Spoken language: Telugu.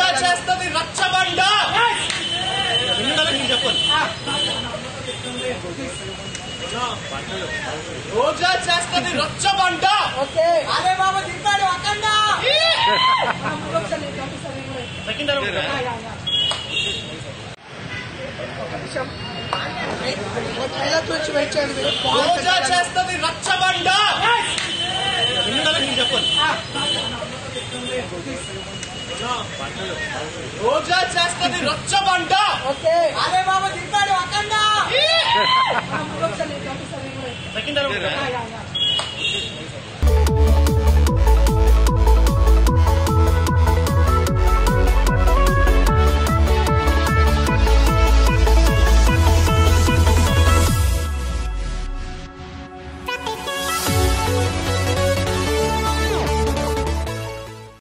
చేస్తది రచ్చబండ రోజా చేస్తది రచ్చబండ అరే బాబా దింపాడు అఖండ ట్రైలర్ గురించి వెయిట్ చేయండి మీరు రోజా చేస్తది రచ్చబండ రోజా చేస్తది రచ్చబండ అరే బాబా దింపాడు అఖండ